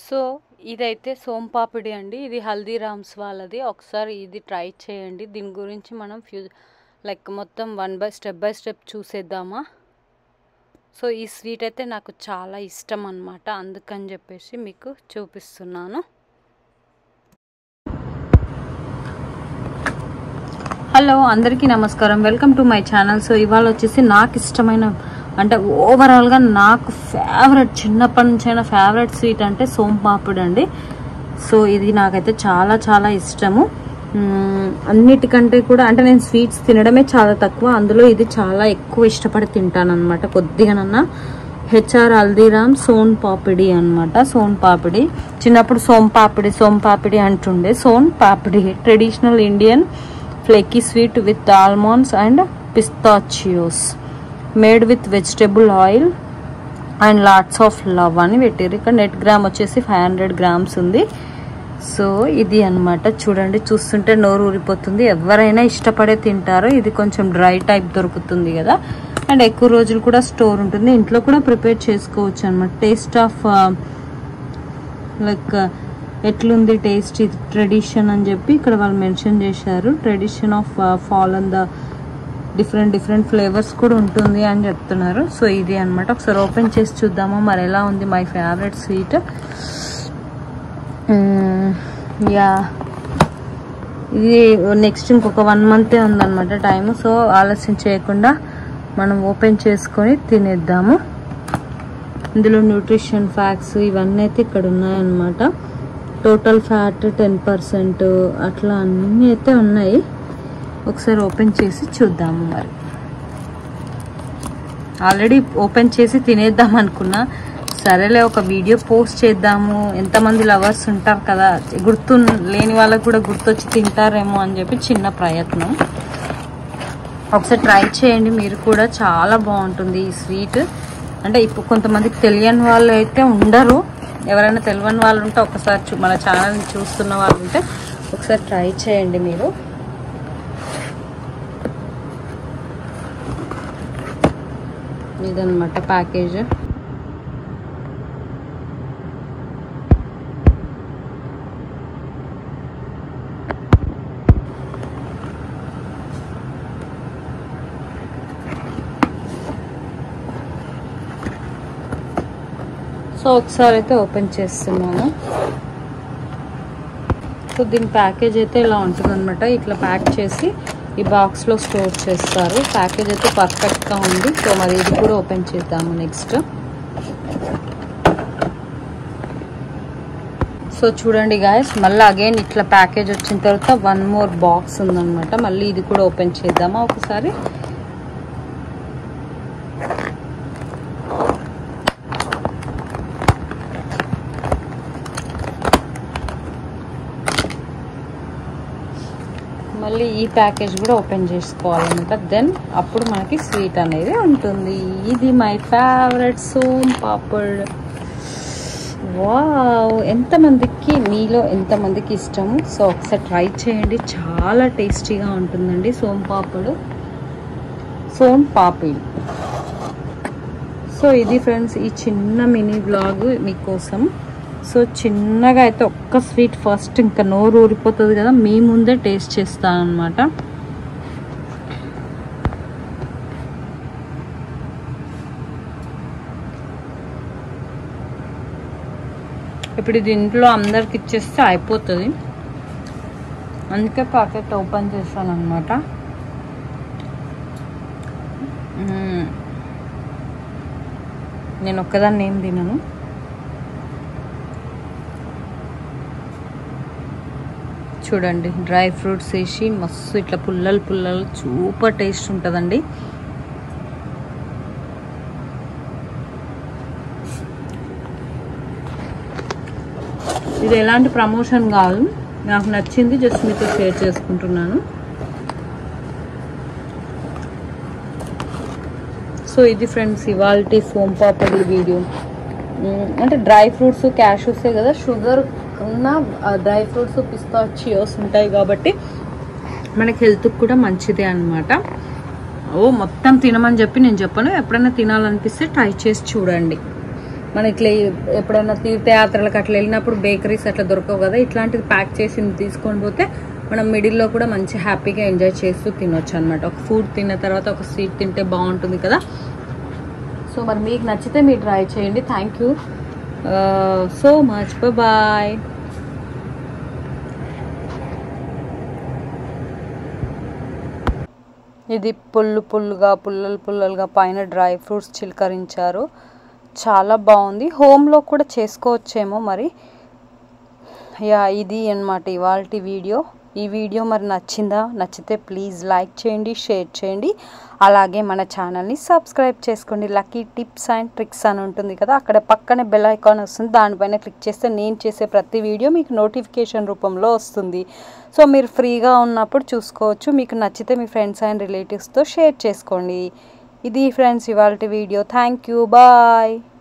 so ఇదైతే సోంపాపిడి అండి ఇది హల్దీరామ్స్ వాళ్ళది ఒకసారి ఇది ట్రై చేయండి దీని గురించి మనం ఫ్యూ లైక్ మొత్తం one by step by step చూసేద్దామా సో ఈ స్వీట్ అయితే నాకు చాలా ఇష్టం అనమాట అందుకని చెప్పేసి మీకు చూపిస్తున్నాను హలో అందరికీ నమస్కారం welcome to my channel so ఇవాళ వచ్చేసి నాకు ఇష్టమైన అంటే ఓవరాల్గా నాకు ఫేవరెట్ చిన్నప్పటి నుంచైనా ఫేవరెట్ స్వీట్ అంటే సోంపాపిడి అండి సో ఇది నాకైతే చాలా చాలా ఇష్టము మ్మ్, అన్నిటికంటే కూడా అంటే నేను స్వీట్స్ తినడమే చాలా తక్కువ అందులో ఇది చాలా ఎక్కువ ఇష్టపడి తింటాను అనమాట కొద్దిగానన్నా హెచ్ఆర్ హల్దీరామ్ సోన్ పాపిడి అన్నమాట సోన్ పాపిడి చిన్నప్పుడు సోమ్ పాపిడి సోమ్ పాపిడి అంటుండే soan papdi traditional Indian flaky sweet with almonds and pistachios made with vegetable oil and lots of love అని పెట్టారు ఇక్కడ నెట్ గ్రామ్ వచ్చేసి ఫైవ్ హండ్రెడ్ గ్రామ్స్ ఉంది సో ఇది అన్నమాట చూడండి చూస్తుంటే నోరు ఊరిపోతుంది ఎవరైనా ఇష్టపడే తింటారు ఇది కొంచెం డ్రై టైప్ దొరుకుతుంది కదా అండ్ ఎక్కువ రోజులు కూడా స్టోర్ ఉంటుంది ఇంట్లో కూడా ప్రిపేర్ చేసుకోవచ్చు అనమాట టేస్ట్ ఆఫ్ లైక్ ఎట్లుంది టేస్ట్ ఇది ట్రెడిషన్ అని చెప్పి ఇక్కడ వాళ్ళు మెన్షన్ చేశారు tradition of fall on the different different flavours కూడా ఉంటుంది అని చెప్తున్నారు సో ఇది అన్నమాట ఒకసారి ఓపెన్ చేసి చూద్దామా మరి ఎలా ఉంది మై ఫేవరెట్ స్వీట్ యా ఇది నెక్స్ట్ ఇంకొక వన్ మంతే ఉందన్నమాట టైం సో ఆలస్యం చేయకుండా మనం ఓపెన్ చేసుకొని తినేద్దాము ఇందులో న్యూట్రిషన్ ఫ్యాక్ట్స్ ఇవన్నీ అయితే ఇక్కడ ఉన్నాయన్నమాట టోటల్ ఫ్యాట్ టెన్ పర్సెంట్ అట్లా అన్నీ అయితే ఉన్నాయి ఒకసారి ఓపెన్ చేసి చూద్దాము మరి ఆల్రెడీ ఓపెన్ చేసి తినేద్దాం అనుకున్నా సరేలే ఒక వీడియో పోస్ట్ చేద్దాము ఎంతమంది లవర్స్ ఉంటారు కదా గుర్తు లేని వాళ్ళకు కూడా గుర్తొచ్చి తింటారేమో అని చెప్పి చిన్న ప్రయత్నం ఒకసారి ట్రై చేయండి మీరు కూడా చాలా బాగుంటుంది ఈ స్వీట్ అంటే ఇప్పుడు కొంతమందికి తెలియని వాళ్ళు అయితే ఉండరు ఎవరైనా తెలియని వాళ్ళు ఉంటే ఒకసారి చూ- మన ఛానల్ని చూస్తున్న వాళ్ళు ఉంటే ఒకసారి ట్రై చేయండి మీరు ఇదన్నమాట ప్యాకేజ్ సో ఒకసారి అయితే ఓపెన్ చేస్తున్నాను సో దీని ప్యాకేజ్ అయితే ఇలా ఉంటుంది అనమాట ఇట్లా ప్యాక్ చేసి ఈ బాక్స్లో స్టోర్ చేస్తారు ప్యాకేజ్ అయితే పర్ఫెక్ట్గా ఉంది సో మరి ఇది కూడా ఓపెన్ చేద్దాము నెక్స్ట్ సో చూడండి గాయస్ మళ్ళీ అగైన్ ఇట్లా ప్యాకేజ్ వచ్చిన తర్వాత వన్ మోర్ బాక్స్ ఉందన్నమాట మళ్ళీ ఇది కూడా ఓపెన్ చేద్దామా ఒకసారి మళ్ళీ ఈ ప్యాకేజ్ కూడా ఓపెన్ చేసుకోవాలన్నమాట దెన్ అప్పుడు మనకి స్వీట్ అనేది ఉంటుంది ఇది my favourite soan papad wow ఎంతమందికి మీలో ఎంతమందికి ఇష్టము సో ఒకసారి ట్రై చేయండి చాలా టేస్టీగా ఉంటుందండి సోమ్ పాపడు సోమ్ పాపిడ్ సో ఇది ఫ్రెండ్స్ ఈ చిన్న మినీ బ్లాగ్ మీకోసం సో చిన్నగా అయితే ఒక్క స్వీట్ ఫస్ట్ ఇంకా నోరు ఊరిపోతుంది కదా మీ ముందే టేస్ట్ చేస్తాను అనమాట ఇప్పుడు ఇది ఇంట్లో అందరికి ఇచ్చేస్తే అయిపోతుంది అందుకే ప్యాకెట్ ఓపెన్ చేస్తాను అనమాట నేను ఒక్కదాన్ని ఏం తినను చూడండి డ్రై ఫ్రూట్స్ వేసి మస్తు ఇట్లా పుల్లలు పుల్లలు సూపర్ టేస్ట్ ఉంటుందండి ఇది ఎలాంటి ప్రమోషన్ కాదు నాకు నచ్చింది జస్ట్ మీతో షేర్ చేసుకుంటున్నాను సో ఇది ఫ్రెండ్స్ ఇవాల్టి సోమ్ పాపడి వీడియో మ్, అంటే డ్రై ఫ్రూట్స్ క్యాషూసే కదా షుగర్ ఉన్న డ్రై ఫ్రూట్స్ పిస్తాచియోస్ ఉంటాయి కాబట్టి మనకి హెల్త్కి కూడా మంచిదే అన్నమాట ఓ మొత్తం తినమని చెప్పి నేను చెప్పను ఎప్పుడైనా తినాలనిపిస్తే ట్రై చేసి చూడండి మన ఇట్లా ఎప్పుడైనా తీర్థయాత్రలకు అట్లా వెళ్ళినప్పుడు బేకరీస్ అట్లా దొరకవు కదా ఇట్లాంటిది ప్యాక్ చేసి తీసుకొని పోతే మనం మిడిల్లో కూడా మంచి హ్యాపీగా ఎంజాయ్ చేస్తూ తినొచ్చు అనమాట ఒక ఫుడ్ తిన్న తర్వాత ఒక స్వీట్ తింటే బాగుంటుంది కదా సో మరి మీకు నచ్చితే మీరు ట్రై చేయండి thank you so much bye ఇది పుల్లు పుల్లుగా పుల్లలు పుల్లలుగా పైన డ్రై ఫ్రూట్స్ చిలకరించారు చాలా బాగుంది హోమ్లో కూడా చేసుకోవచ్చేమో మరి యా ఇది అనమాట ఇవాళ వీడియో ఈ వీడియో మరి నచ్చిందా నచ్చితే ప్లీజ్ లైక్ చేయండి షేర్ చేయండి అలాగే మన ఛానల్ని సబ్స్క్రైబ్ చేసుకోండి లక్కీ టిప్స్ అండ్ ట్రిక్స్ అని ఉంటుంది కదా అక్కడ పక్కనే బెల్ ఐకాన్ వస్తుంది దానిపైన క్లిక్ చేస్తే నేను చేసే ప్రతి వీడియో మీకు నోటిఫికేషన్ రూపంలో వస్తుంది సో మీరు ఫ్రీగా ఉన్నప్పుడు చూసుకోవచ్చు మీకు నచ్చితే మీ ఫ్రెండ్స్ అండ్ రిలేటివ్స్తో షేర్ చేసుకోండి ఇది ఫ్రెండ్స్ ఇవాళ వీడియో థ్యాంక్ యూ బాయ్